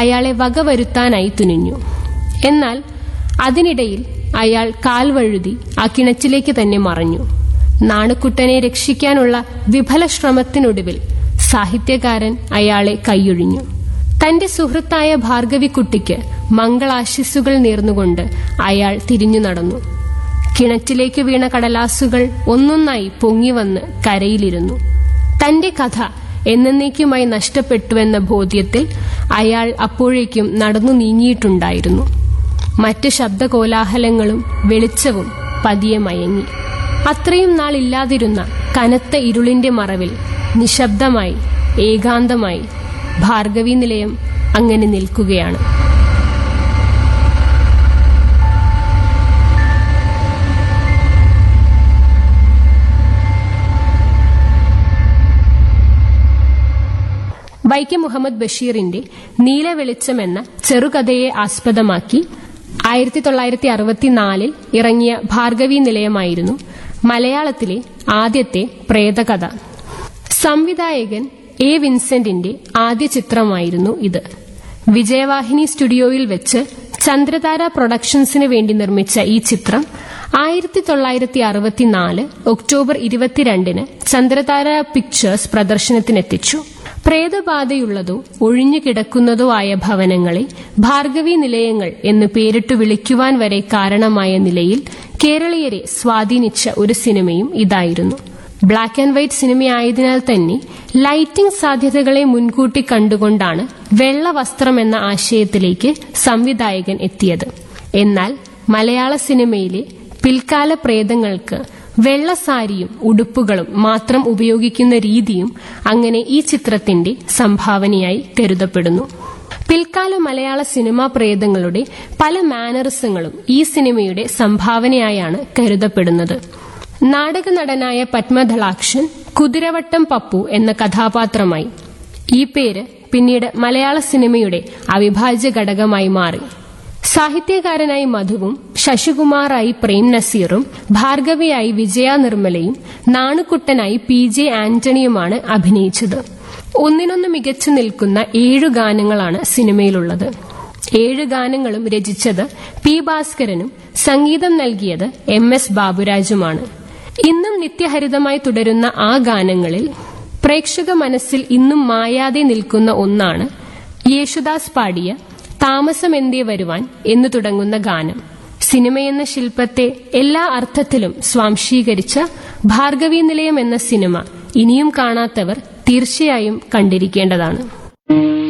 അയാളെ വകവരുത്താനായി തുനിഞ്ഞു എന്നാൽ അതിനിടയിൽ അയാൾ കാൽവഴുതി ആ കിണറ്റിലേക്ക് തന്നെ മറഞ്ഞു നാണുക്കുട്ടനെ രക്ഷിക്കാനുള്ള വിഫല ശ്രമത്തിനൊടുവിൽ സാഹിത്യകാരൻ അയാളെ കൈയൊഴിഞ്ഞു തന്റെ സുഹൃത്തായ ഭാർഗവിക്കുട്ടിക്ക് മംഗളാശിസ്സുകൾ നേർന്നുകൊണ്ട് അയാൾ തിരിഞ്ഞു നടന്നു കിണറ്റിലേക്ക് വീണ കടലാസുകൾ ഒന്നൊന്നായി പൊങ്ങിവന്ന് കരയിലിരുന്നു തന്റെ കഥ എന്നേക്കുമായി നഷ്ടപ്പെട്ടുവെന്ന ബോധ്യത്തിൽ അയാൾ അപ്പോഴേക്കും നടന്നു നീങ്ങിയിട്ടുണ്ടായിരുന്നു മറ്റ് ശബ്ദകോലാഹലങ്ങളും വെളിച്ചവും പതിയെ മയങ്ങി അത്രയും നാൾ ഇല്ലാതിരുന്ന കനത്ത ഇരുളിന്റെ മറവിൽ നിശബ്ദമായി ഏകാന്തമായി ഭാർഗവി നിലയം അങ്ങനെ നിൽക്കുകയാണ് വൈക്കം മുഹമ്മദ് ബഷീറിന്റെ നീല വെളിച്ചം എന്ന ചെറുകഥയെ ആസ്പദമാക്കി ആയിരത്തി തൊള്ളായിരത്തി അറുപത്തിനാലിൽ ഇറങ്ങിയ ഭാർഗവി നിലയമായിരുന്നു മലയാളത്തിലെ ആദ്യത്തെ പ്രേതകഥ സംവിധായകൻ എ വിൻസെന്റിന്റെ ആദ്യ ചിത്രമായിരുന്നു ഇത് വിജയവാഹിനി സ്റ്റുഡിയോയിൽ വെച്ച് ചന്ദ്രതാര പ്രൊഡക്ഷൻസിന് വേണ്ടി നിർമ്മിച്ച ഈ ചിത്രം ആയിരത്തി തൊള്ളായിരത്തി അറുപത്തിനാല് ഒക്ടോബർ ഇരുപത്തിരണ്ടിന് ചന്ദ്രതാര പിക്ചേഴ്സ് പ്രദർശനത്തിനെത്തിച്ചു പ്രേതബാധയുള്ളതോ ഒഴിഞ്ഞു കിടക്കുന്നതോ ആയ ഭവനങ്ങളെ ഭാർഗവി നിലയങ്ങൾ എന്ന് പേരിട്ടു വിളിക്കുവാൻ വരെ കാരണമായ നിലയിൽ കേരളീയരെ സ്വാധീനിച്ച ഒരു സിനിമയും ഇതായിരുന്നു ബ്ലാക്ക് ആൻഡ് വൈറ്റ് സിനിമയായതിനാൽ തന്നെ ലൈറ്റിംഗ് സാധ്യതകളെ മുൻകൂട്ടി കണ്ടുകൊണ്ടാണ് വെള്ള വസ്ത്രം എന്ന ആശയത്തിലേക്ക് സംവിധായകൻ എത്തിയത് എന്നാൽ മലയാള സിനിമയിലെ പിൽക്കാല പ്രേതങ്ങൾക്ക് വെള്ളസാരിയും ഉടുപ്പുകളും മാത്രം ഉപയോഗിക്കുന്ന രീതിയും അങ്ങനെ ഈ ചിത്രത്തിന്റെ സംഭാവനയായി കരുതപ്പെടുന്നു പിൽക്കാല മലയാള സിനിമാ പ്രേതങ്ങളുടെ പല മാനറിസങ്ങളും ഈ സിനിമയുടെ സംഭാവനയായാണ് കരുതപ്പെടുന്നത് നാടക നടനായ പത്മധളാക്ഷൻ കുതിരവട്ടം പപ്പു എന്ന കഥാപാത്രമായി ഈ പേര് പിന്നീട് മലയാള സിനിമയുടെ അവിഭാജ്യ ഘടകമായി മാറി സാഹിത്യകാരനായി മധുവും ശശികുമാറായി പ്രേം നസീറും ഭാർഗവിയായി വിജയ നിർമ്മലയും നാണുക്കുട്ടനായി പി ജെ ആന്റണിയുമാണ് അഭിനയിച്ചത് ഒന്നിനൊന്ന് മികച്ചു നിൽക്കുന്ന ഏഴു ഗാനങ്ങളാണ് സിനിമയിലുള്ളത് ഏഴ് ഗാനങ്ങളും രചിച്ചത് പി ഭാസ്കരനും സംഗീതം നൽകിയത് എം എസ് ബാബുരാജുമാണ് ഇന്നും നിത്യഹരിതമായി തുടരുന്ന ആ ഗാനങ്ങളിൽ പ്രേക്ഷക മനസ്സിൽ ഇന്നും മായാതെ നിൽക്കുന്ന ഒന്നാണ് യേശുദാസ് പാടിയ താമസം എന്തേ വരുവാൻ എന്നു തുടങ്ങുന്ന ഗാനം സിനിമയെന്ന ശില്പത്തെ എല്ലാ അർത്ഥത്തിലും സ്വാംശീകരിച്ച ഭാർഗവീ നിലയം എന്ന സിനിമ ഇനിയും കാണാത്തവർ തീർച്ചയായും കണ്ടിരിക്കേണ്ടതാണ്